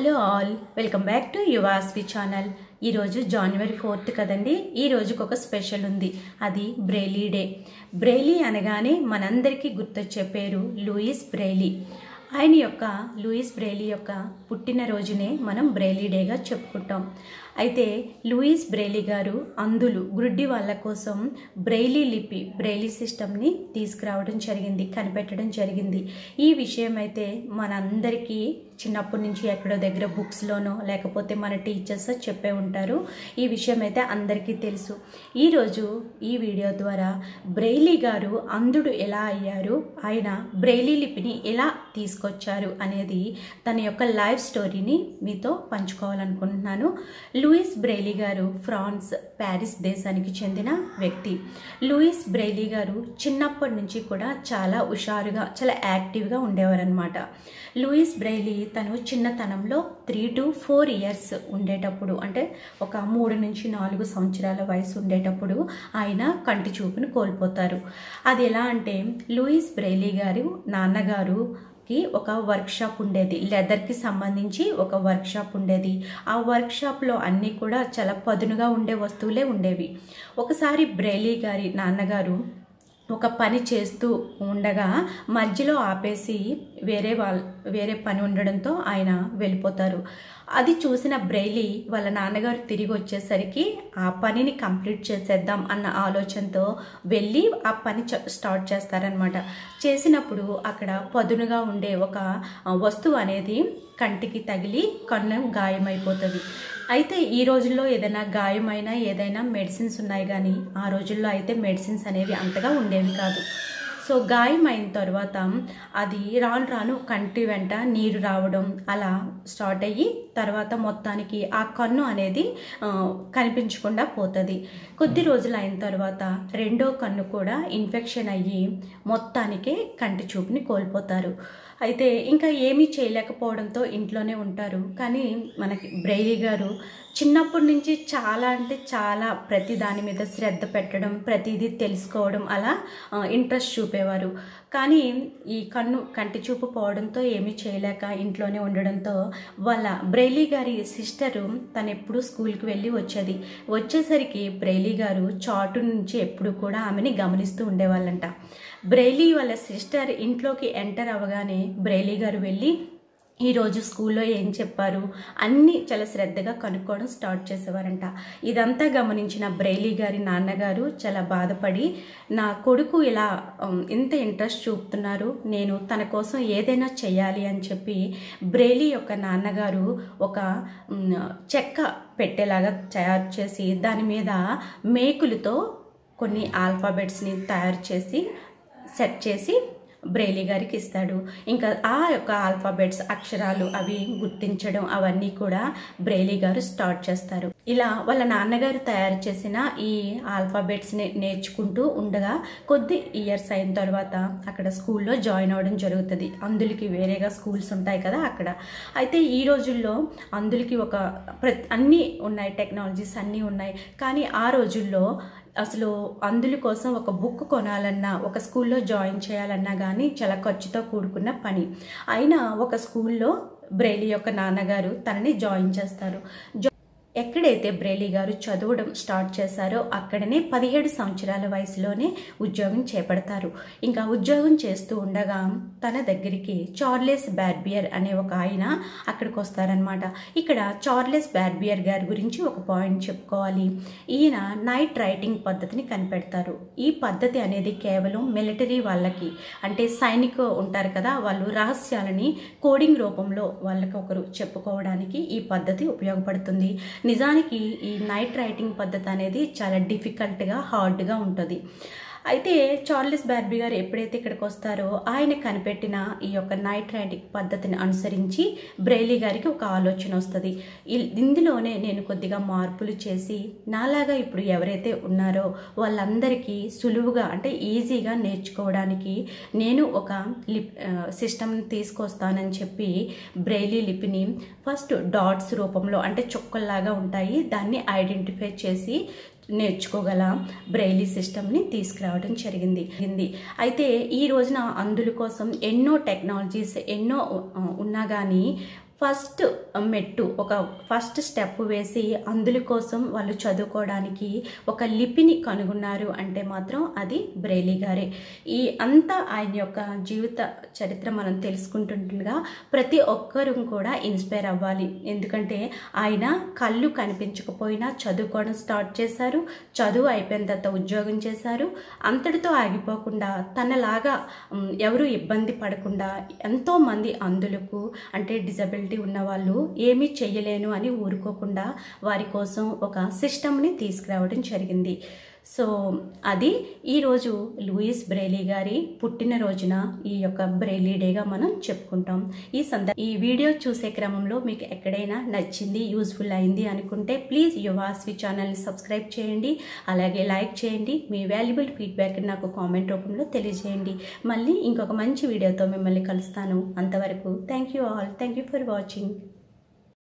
hello all welcome back to Yuvasvi channel ఈరోజు January fourth కదండి ఈ రోజుకి ఒక స్పెషల్ ఉంది అది బ్రెయిలీ డే బ్రెయిలీ అనగానే మనందరికీ గుర్తొచ్చే పేరు లూయిస్ బ్రెయిలీ ఆయన యొక్క లూయిస్ బ్రెయిలీ యొక్క పుట్టినరోజునే మనం బ్రెయిలీ డేగా చెప్పుకుంటాం అయితే లూయిస్ బ్రెయిలీ గారు అందులు గుడ్డి వాళ్ళ కోసం బ్రెయిలీ లిపి బ్రెయిలీ సిస్టమ్ని తీసుకురావడం జరిగింది కనిపెట్టడం జరిగింది ఈ విషయం అయితే మనందరికీ చిన్నప్పటి నుంచి ఎక్కడో దగ్గర బుక్స్లోనో లేకపోతే మన టీచర్స్ చెప్పే ఉంటారు ఈ విషయం అయితే అందరికీ తెలుసు ఈరోజు ఈ వీడియో ద్వారా బ్రెయిలీ గారు అంధుడు ఎలా అయ్యారు ఆయన బ్రెయిలీ లిపిని ఎలా తీసుకొచ్చారు అనేది తన యొక్క లైఫ్ స్టోరీని మీతో పంచుకోవాలనుకుంటున్నాను లూయిస్ బ్రెయిలీ గారు ఫ్రాన్స్ ప్యారిస్ దేశానికి చెందిన వ్యక్తి లూయిస్ బ్రెయిలీ గారు చిన్నప్పటి నుంచి కూడా చాలా హుషారుగా చాలా యాక్టివ్గా ఉండేవారనమాట లూయిస్ బ్రెయిలీ తను చిన్నతనంలో త్రీ టు ఫోర్ ఇయర్స్ ఉండేటప్పుడు అంటే ఒక మూడు నుంచి నాలుగు సంవత్సరాల వయసు ఉండేటప్పుడు ఆయన కంటి చూపును కోల్పోతారు అది ఎలా అంటే లూయిస్ బ్రెయిలీ గారు నాన్నగారు కి ఒక వర్క్ షాప్ ఉండేది లెదర్కి సంబంధించి ఒక వర్క్ షాప్ ఉండేది ఆ వర్క్ షాప్లో అన్నీ కూడా చాలా పదునుగా ఉండే వస్తువులే ఉండేవి ఒకసారి బ్రెయిలీ గారి నాన్నగారు ఒక పని చేస్తూ ఉండగా మధ్యలో ఆపేసి వేరే వాళ్ళ వేరే పని ఉండడంతో ఆయన వెళ్ళిపోతారు అది చూసిన బ్రెయిలీ వాళ్ళ నాన్నగారు తిరిగి వచ్చేసరికి ఆ పనిని కంప్లీట్ చేసేద్దాం అన్న ఆలోచనతో వెళ్ళి ఆ పని స్టార్ట్ చేస్తారనమాట చేసినప్పుడు అక్కడ పదునుగా ఉండే ఒక వస్తువు అనేది కంటికి తగిలి కన్ను గాయమైపోతుంది అయితే ఈ రోజుల్లో ఏదైనా గాయమైనా ఏదైనా మెడిసిన్స్ ఉన్నాయి కానీ ఆ రోజుల్లో అయితే మెడిసిన్స్ అనేవి అంతగా ఉండేవి కాదు సో గాయం అయిన తర్వాత అది రాను రాను కంటి వెంట నీరు రావడం అలా స్టార్ట్ అయ్యి తర్వాత మొత్తానికి ఆ కన్ను అనేది కనిపించకుండా పోతుంది కొద్ది రోజులు అయిన తర్వాత రెండో కన్ను కూడా ఇన్ఫెక్షన్ అయ్యి మొత్తానికే కంటి చూపుని కోల్పోతారు అయితే ఇంకా ఏమీ చేయలేకపోవడంతో ఇంట్లోనే ఉంటారు కానీ మనకి బ్రెయిలీ గారు చిన్నప్పటి నుంచి చాలా అంటే చాలా ప్రతి దాని మీద శ్రద్ధ పెట్టడం ప్రతిదీ తెలుసుకోవడం అలా ఇంట్రెస్ట్ చూపేవారు కానీ ఈ కన్ను కంటి చూపు పోవడంతో ఏమీ చేయలేక ఇంట్లోనే ఉండడంతో వాళ్ళ బ్రెయిలీ గారి సిస్టరు తను ఎప్పుడు స్కూల్కి వెళ్ళి వచ్చేది వచ్చేసరికి బ్రెయిలీ గారు చాటు నుంచి ఎప్పుడు కూడా ఆమెని గమనిస్తూ ఉండేవాళ్ళంట బ్రెయిలీ వాళ్ళ సిస్టర్ ఇంట్లోకి ఎంటర్ అవ్వగానే బ్రెయిలీ గారు వెళ్ళి ఈరోజు స్కూల్లో ఏం చెప్పారు అన్నీ చాలా శ్రద్ధగా కనుక్కోవడం స్టార్ట్ చేసేవారంట ఇదంతా గమనించిన బ్రెయిలీ గారి నాన్నగారు చాలా బాధపడి నా కొడుకు ఇలా ఇంత ఇంట్రెస్ట్ చూపుతున్నారు నేను తన కోసం ఏదైనా చేయాలి అని చెప్పి బ్రెయిలీ యొక్క నాన్నగారు ఒక చెక్క పెట్టేలాగా తయారు చేసి దాని మీద మేకులతో కొన్ని ఆల్ఫాబెట్స్ని తయారు చేసి సెట్ చేసి బ్రెయిలీ గారికి ఇస్తాడు ఇంకా ఆ యొక్క ఆల్ఫాబెట్స్ అక్షరాలు అవి గుర్తించడం అవన్నీ కూడా బ్రెయిలీ గారు స్టార్ట్ చేస్తారు ఇలా వాళ్ళ నాన్నగారు తయారు చేసిన ఈ ఆల్ఫాబెట్స్ని నేర్చుకుంటూ ఉండగా కొద్ది ఇయర్స్ అయిన తర్వాత అక్కడ స్కూల్లో జాయిన్ అవ్వడం జరుగుతుంది అందులకి వేరేగా స్కూల్స్ ఉంటాయి కదా అక్కడ అయితే ఈ రోజుల్లో అందులకి ఒక ప్రతి అన్నీ ఉన్నాయి టెక్నాలజీస్ అన్నీ ఉన్నాయి కానీ ఆ రోజుల్లో అసలు అందుల కోసం ఒక బుక్ కొనాలన్నా ఒక స్కూల్లో జాయిన్ చేయాలన్నా కానీ చాలా ఖర్చుతో కూడుకున్న పని అయినా ఒక స్కూల్లో బ్రెయిలీ యొక్క నాన్నగారు తనని జాయిన్ చేస్తారు ఎక్కడైతే బ్రెయిలీ గారు చదవడం స్టార్ట్ చేశారో అక్కడనే పదిహేడు సంవత్సరాల వయసులోనే ఉద్యోగం చేపడతారు ఇంకా ఉద్యోగం చేస్తూ ఉండగా తన దగ్గరికి చార్లెస్ బ్యార్బియర్ అనే ఒక ఆయన అక్కడికి వస్తారనమాట ఇక్కడ చార్లెస్ బ్యార్బియర్ గారి గురించి ఒక పాయింట్ చెప్పుకోవాలి ఈయన నైట్ రైటింగ్ పద్ధతిని కనిపెడతారు ఈ పద్ధతి అనేది కేవలం మిలిటరీ వాళ్ళకి అంటే సైనిక ఉంటారు కదా వాళ్ళు రహస్యాలని కోడింగ్ రూపంలో వాళ్ళకి ఒకరు చెప్పుకోవడానికి ఈ పద్ధతి ఉపయోగపడుతుంది నిజానికి ఈ నైట్ రైటింగ్ పద్ధతి అనేది చాలా డిఫికల్ట్గా హార్డ్గా ఉంటుంది అయితే చార్లెస్ బార్బీ గారు ఎప్పుడైతే ఇక్కడికి వస్తారో ఆయన కనిపెట్టిన ఈ యొక్క నైట్ రైటింగ్ పద్ధతిని అనుసరించి బ్రెయిలీ గారికి ఒక ఆలోచన వస్తుంది ఇందులోనే నేను కొద్దిగా మార్పులు చేసి నాలాగా ఇప్పుడు ఎవరైతే ఉన్నారో వాళ్ళందరికీ సులువుగా అంటే ఈజీగా నేర్చుకోవడానికి నేను ఒక లిప్ సిస్టమ్ తీసుకొస్తానని చెప్పి బ్రెయిలీ లిపిని ఫస్ట్ డాట్స్ రూపంలో అంటే చుక్కల్లాగా ఉంటాయి దాన్ని ఐడెంటిఫై చేసి నేర్చుకోగల బ్రెయిలీ సిస్టమ్ని తీసుకురావడం జరిగింది జరిగింది అయితే ఈ రోజున అందుల కోసం ఎన్నో టెక్నాలజీస్ ఎన్నో ఉ- ఉన్నా కానీ ఫస్ట్ మెట్టు ఒక ఫస్ట్ స్టెప్ వేసి అందుల కోసం వాళ్ళు చదువుకోవడానికి ఒక లిపిని కనుగొన్నారు అంటే మాత్రం అది బ్రెయిలీ గారే ఈ అంతా ఆయన యొక్క జీవిత చరిత్ర మనం తెలుసుకుంటుండగా ప్రతి ఒక్కరూ కూడా ఇన్స్పైర్ అవ్వాలి ఎందుకంటే ఆయన కళ్ళు కనిపించకపోయినా చదువుకోవడం స్టార్ట్ చేశారు చదువు అయిపోయిన తర్వాత ఉద్యోగం చేశారు అంతటితో ఆగిపోకుండా తనలాగా ఉమ్, ఎవరు ఇబ్బంది పడకుండా ఎంతో మంది అందులకు అంటే డిజబిలిటీ ఉన్న వాళ్ళు ఏమీ చెయ్యలేను అని ఊరుకోకుండా వారి కోసం ఒక సిస్టమ్ని తీసుకురావడం జరిగింది సో అది ఈరోజు లూయిస్ బ్రెయిలీ గారి పుట్టినరోజున ఈ యొక్క బ్రెయిలీ డేగా మనం చెప్పుకుంటాం ఈ సంద ఈ వీడియో చూసే క్రమంలో మీకు ఎక్కడైనా నచ్చింది యూస్ఫుల్ అయింది అనుకుంటే ప్లీజ్ యువాస్వి ఛానల్ని సబ్స్క్రైబ్ చేయండి అలాగే లైక్ చేయండి మీ వాల్యుబుల్ ఫీడ్బ్యాక్ నాకు కామెంట్ రూపంలో తెలియజేయండి మళ్ళీ ఇంకొక మంచి వీడియోతో మిమ్మల్ని కలుస్తాను అంతవరకు thank you all thank you for watching